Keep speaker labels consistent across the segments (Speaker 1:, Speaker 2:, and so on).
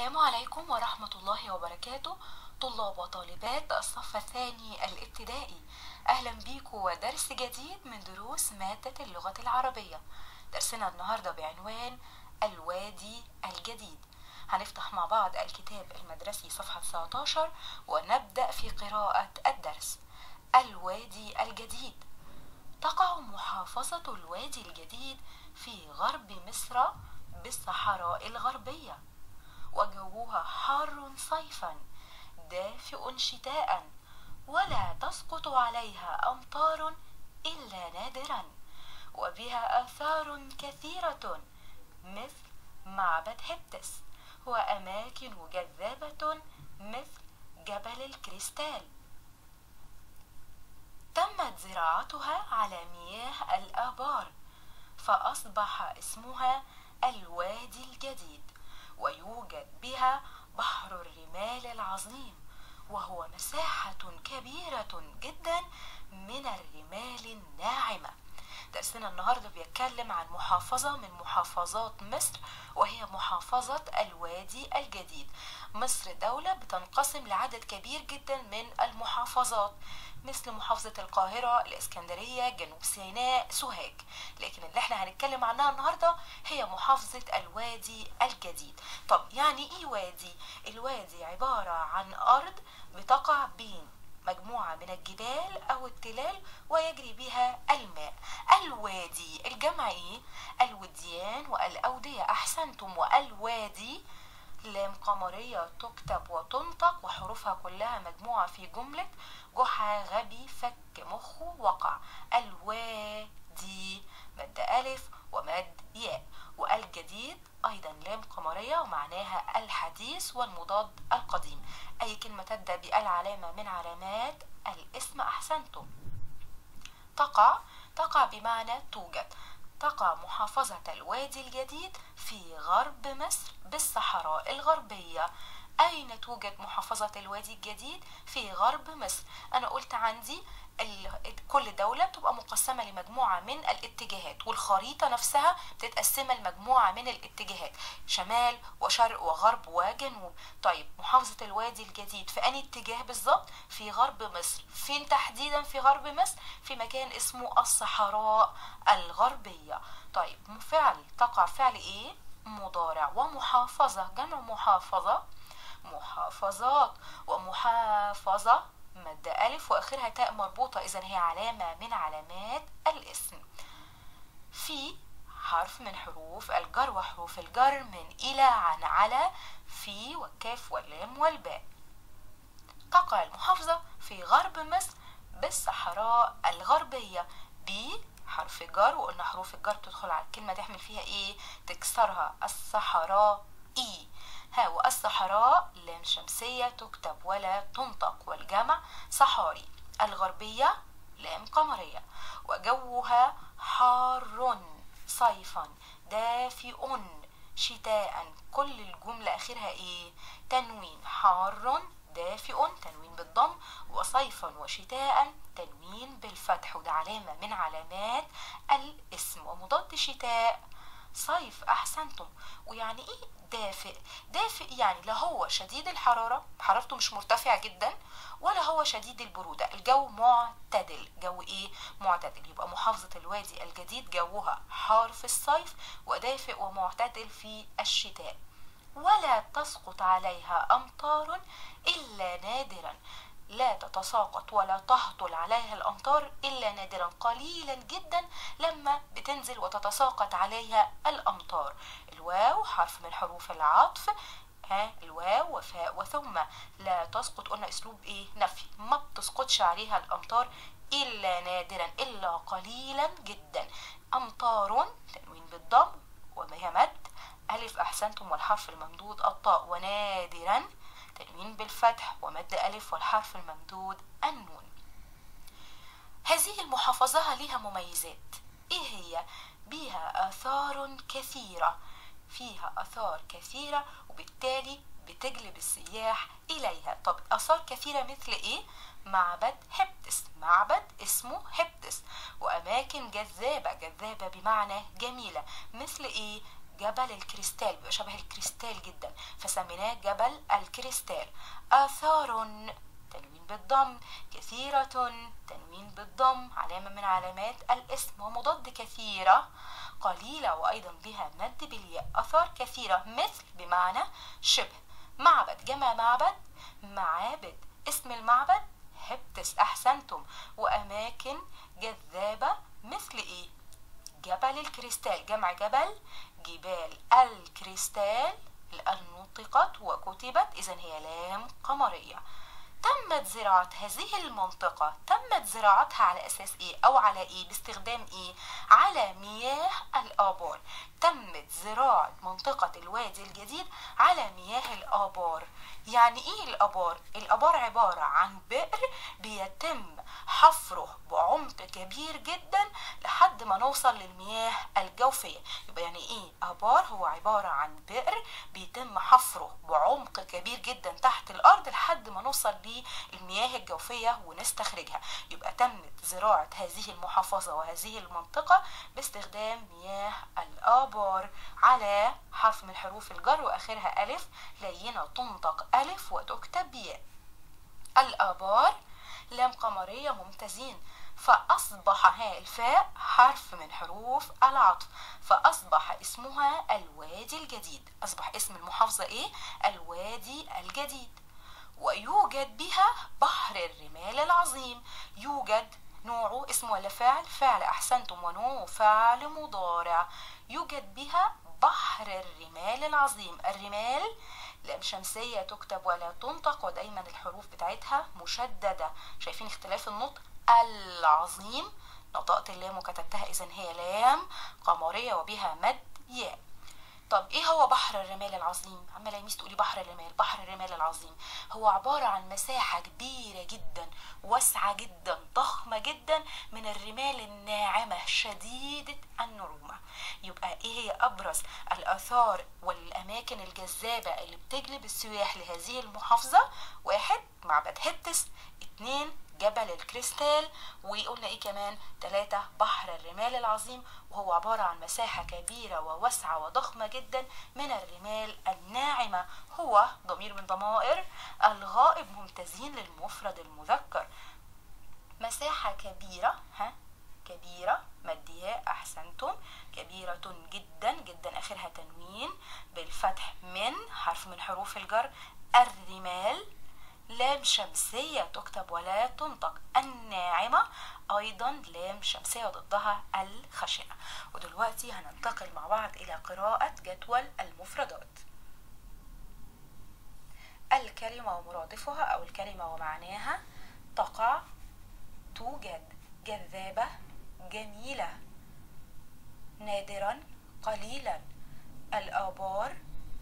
Speaker 1: السلام عليكم ورحمة الله وبركاته طلاب وطالبات الصف الثاني الابتدائي أهلا بيكم ودرس جديد من دروس مادة اللغة العربية درسنا النهاردة بعنوان الوادي الجديد هنفتح مع بعض الكتاب المدرسي صفحة 19 ونبدأ في قراءة الدرس الوادي الجديد تقع محافظة الوادي الجديد في غرب مصر بالصحراء الغربية وجوها حار صيفا دافئ شتاء ولا تسقط عليها أمطار إلا نادرا وبها آثار كثيرة مثل معبد هبتس وأماكن جذابة مثل جبل الكريستال تمت زراعتها على مياه الآبار فأصبح اسمها الوادي الجديد ويوجد بها بحر الرمال العظيم وهو مساحة كبيرة جدا من الرمال الناعمة درسنا النهارده بيتكلم عن محافظة من محافظات مصر وهي محافظة الوادي الجديد مصر دولة بتنقسم لعدد كبير جدا من المحافظات مثل محافظة القاهرة الإسكندرية جنوب سيناء سوهاج لكن اللي احنا هنتكلم عنها النهاردة هي محافظة الوادي الجديد طب يعني ايه وادي؟ الوادي عبارة عن أرض بتقع بين مجموعة من الجبال أو التلال ويجري بها الماء الوادي الجمع ايه؟ الوديان والأودية أحسنتم والوادي لام قمرية تكتب وتنطق وحروفها كلها مجموعة في جملة جحا غبي فك مخه وقع الوادي مد ألف ومد ياء والجديد أيضا لام قمرية ومعناها الحديث والمضاد القديم أي كلمة تبدأ بالعلامة من علامات الاسم أحسنتم تقع تقع بمعنى توجد تقع محافظة الوادي الجديد في غرب مصر بالصحراء الغربية أين توجد محافظة الوادي الجديد؟ في غرب مصر أنا قلت عندي كل دولة بتبقى مقسمة لمجموعة من الاتجاهات والخريطة نفسها بتتقسم لمجموعة من الاتجاهات شمال وشرق وغرب وجنوب طيب محافظة الوادي الجديد في أي اتجاه بالظبط في غرب مصر فين تحديدا في غرب مصر في مكان اسمه الصحراء الغربية طيب فعل تقع فعل ايه مضارع ومحافظة جمع محافظة محافظات ومحافظة مد ألف وآخرها تاء مربوطة إذا هي علامة من علامات الاسم في حرف من حروف الجر وحروف الجر من إلى عن على في والكاف واللام والباء تقع المحافظة في غرب مصر بالصحراء الغربية ب حرف جر وقلنا حروف الجر تدخل على الكلمة تحمل فيها ايه تكسرها الصحراء اي ها والصحراء لام شمسية تكتب ولا تنطق والجمع صحاري الغربية لام قمرية وجوها حار صيفا دافئ شتاء كل الجملة آخرها ايه تنوين حار دافئ تنوين بالضم وصيفا وشتاء تنوين بالفتح وده علامة من علامات الاسم ومضاد شتاء صيف أحسنتم ويعني إيه دافئ دافئ يعني لا هو شديد الحرارة حرارته مش مرتفعة جدا ولا هو شديد البرودة الجو معتدل جو ايه معتدل يبقى محافظة الوادي الجديد جوها حار في الصيف ودافئ ومعتدل في الشتاء ولا تسقط عليها أمطار إلا نادرا لا تتساقط ولا تهطل عليها الأمطار إلا نادرا قليلا جدا لما بتنزل وتتساقط عليها الأمطار الواو حرف من حروف العطف ها الواو وفاء وثم لا تسقط قلنا اسلوب ايه نفي ما بتسقطش عليها الامطار الا نادرا الا قليلا جدا امطار تنوين بالضم وهي مد الف احسنتم والحرف الممدود الطاء ونادرا تنوين بالفتح ومد ألف والحرف الممدود النون هذه المحافظة لها مميزات إيه هي؟ بها آثار كثيرة فيها آثار كثيرة وبالتالي بتجلب السياح إليها طب آثار كثيرة مثل إيه؟ معبد هبتس معبد اسمه هبتس وأماكن جذابة جذابة بمعنى جميلة مثل إيه؟ جبل الكريستال بيبقى شبه الكريستال جدا فسميناه جبل الكريستال آثار تنوين بالضم كثيرة تنوين بالضم علامة من علامات الاسم ومضاد كثيرة قليلة وأيضا بها مد بالياء أثار كثيرة مثل بمعنى شبه معبد جمع معبد معابد اسم المعبد هبتس أحسنتم وأماكن جذابة مثل إيه جبل الكريستال جمع جبل جبال الكريستال نطقت وكتبت إذا هي لام قمرية تمت زراعة هذه المنطقة تمت زراعتها على أساس إيه أو على إيه باستخدام إيه على مياه الآبار تمت زراعة منطقة الوادي الجديد على مياه الآبار يعني إيه الآبار الآبار عبارة عن بئر بيتم حفره بعمق كبير جدا لحد ما نوصل للمياه الجوفية يبقى يعني ايه ابار هو عبارة عن بئر بيتم حفره بعمق كبير جدا تحت الارض لحد ما نوصل للمياه الجوفية ونستخرجها يبقى تمت زراعة هذه المحافظة وهذه المنطقة باستخدام مياه الابار على حرف من حروف الجر واخرها الف لينة تنطق الف وتكتب ياء الابار لام قمرية ممتازين فأصبح هاء الفاء حرف من حروف العطف فأصبح اسمها الوادي الجديد أصبح اسم المحافظة إيه؟ الوادي الجديد ويوجد بها بحر الرمال العظيم يوجد نوعه اسم ولا فعل فعل أحسنتم ونوعه فعل مضارع يوجد بها بحر الرمال العظيم الرمال لام شمسية تكتب ولا تنطق ودايما الحروف بتاعتها مشددة شايفين اختلاف النطق العظيم نطقت اللام وكتبتها اذا هي لام قمرية وبها مد ياء طب ايه هو بحر الرمال العظيم عماله يميس تقولي بحر الرمال بحر الرمال العظيم هو عباره عن مساحه كبيره جدا واسعه جدا ضخمه جدا من الرمال الناعمه شديده النعومه يبقى ايه هي ابرز الاثار والاماكن الجذابه اللي بتجلب السياح لهذه المحافظه واحد معبد هتس اتنين جبل الكريستال وقلنا ايه كمان ثلاثة بحر الرمال العظيم وهو عبارة عن مساحة كبيرة وواسعة وضخمة جدا من الرمال الناعمة هو ضمير من ضمائر الغائب ممتازين للمفرد المذكر مساحة كبيرة ها كبيرة مادية أحسنتم كبيرة جدا جدا آخرها تنوين بالفتح من حرف من حروف الجر الرمال لام شمسية تكتب ولا تنطق الناعمة أيضا لام شمسية ضدها الخشنة ودلوقتي هننتقل مع بعض إلى قراءة جدول المفردات الكلمة ومرادفها أو الكلمة ومعناها تقع توجد جذابة جميلة نادرا قليلا الآبار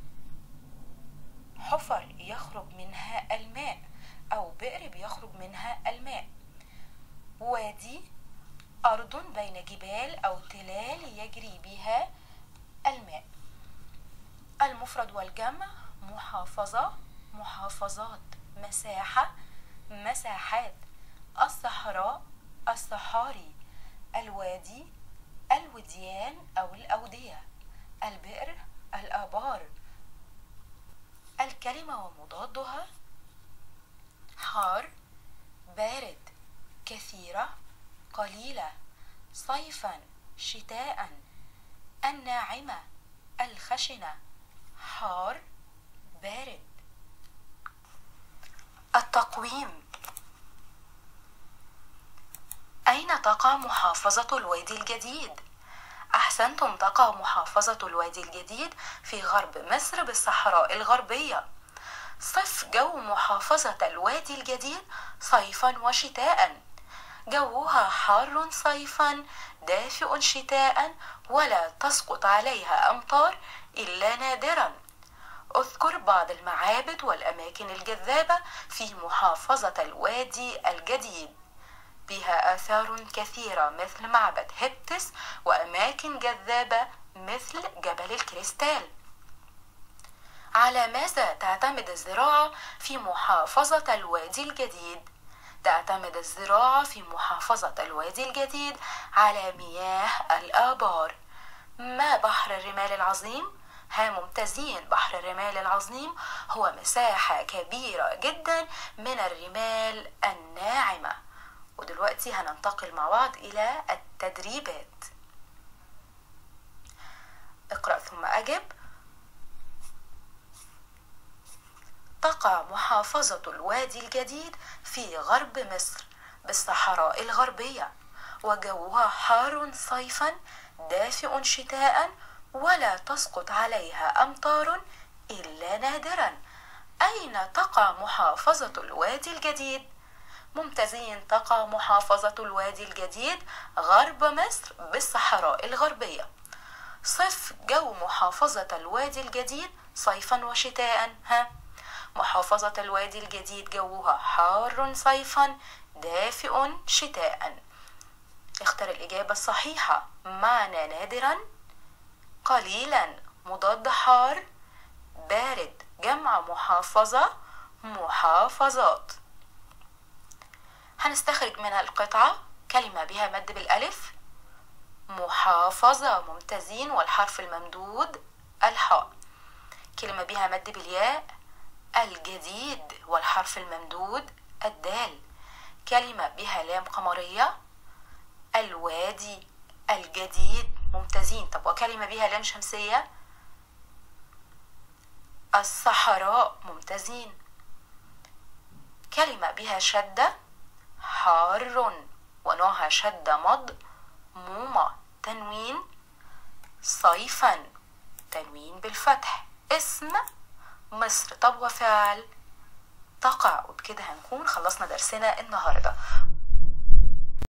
Speaker 1: حفر يخرج منها الماء أو بئر بيخرج منها الماء وادي أرض بين جبال أو تلال يجري بها الماء المفرد والجمع محافظة محافظات مساحة مساحات الصحراء الصحاري الوادي الوديان أو الأودية البئر الآبار الكلمة ومضادها حار بارد كثيرة قليلة صيفا شتاء الناعمة الخشنة حار بارد التقويم أين تقع محافظة الوادي الجديد؟ أحسنتم تقع محافظة الوادي الجديد في غرب مصر بالصحراء الغربية صف جو محافظة الوادي الجديد صيفا وشتاء جوها حار صيفا دافئ شتاء ولا تسقط عليها أمطار إلا نادرا اذكر بعض المعابد والأماكن الجذابة في محافظة الوادي الجديد بها آثار كثيرة مثل معبد هبتس وأماكن جذابة مثل جبل الكريستال على ماذا تعتمد الزراعة في محافظة الوادي الجديد؟ تعتمد الزراعة في محافظة الوادي الجديد على مياه الآبار ما بحر الرمال العظيم ها ممتازين بحر الرمال العظيم هو مساحة كبيرة جدا من الرمال الناعمة ودلوقتي هننتقل مع بعض إلى التدريبات اقرأ ثم أجب تقع محافظة الوادي الجديد في غرب مصر بالصحراء الغربية وجوها حار صيفا دافئ شتاء ولا تسقط عليها أمطار إلا نادرا أين تقع محافظة الوادي الجديد؟ ممتازين تقع محافظة الوادي الجديد غرب مصر بالصحراء الغربية صف جو محافظة الوادي الجديد صيفا وشتاء ها محافظة الوادي الجديد جوها حار صيفا دافئ شتاء اختر الإجابة الصحيحة معنى نادرا قليلا مضاد حار بارد جمع محافظة محافظات هنستخرج من القطعة كلمة بها مد بالألف محافظة ممتازين والحرف الممدود الحاء كلمة بها مد بالياء الجديد والحرف الممدود الدال كلمة بها لام قمرية الوادي الجديد ممتازين طب وكلمة بها لام شمسية الصحراء ممتازين كلمة بها شدة حار ونوعها شدة مض مومة تنوين صيفا تنوين بالفتح اسم مصر طب وفعل تقع وبكده هنكون خلصنا درسنا النهاردة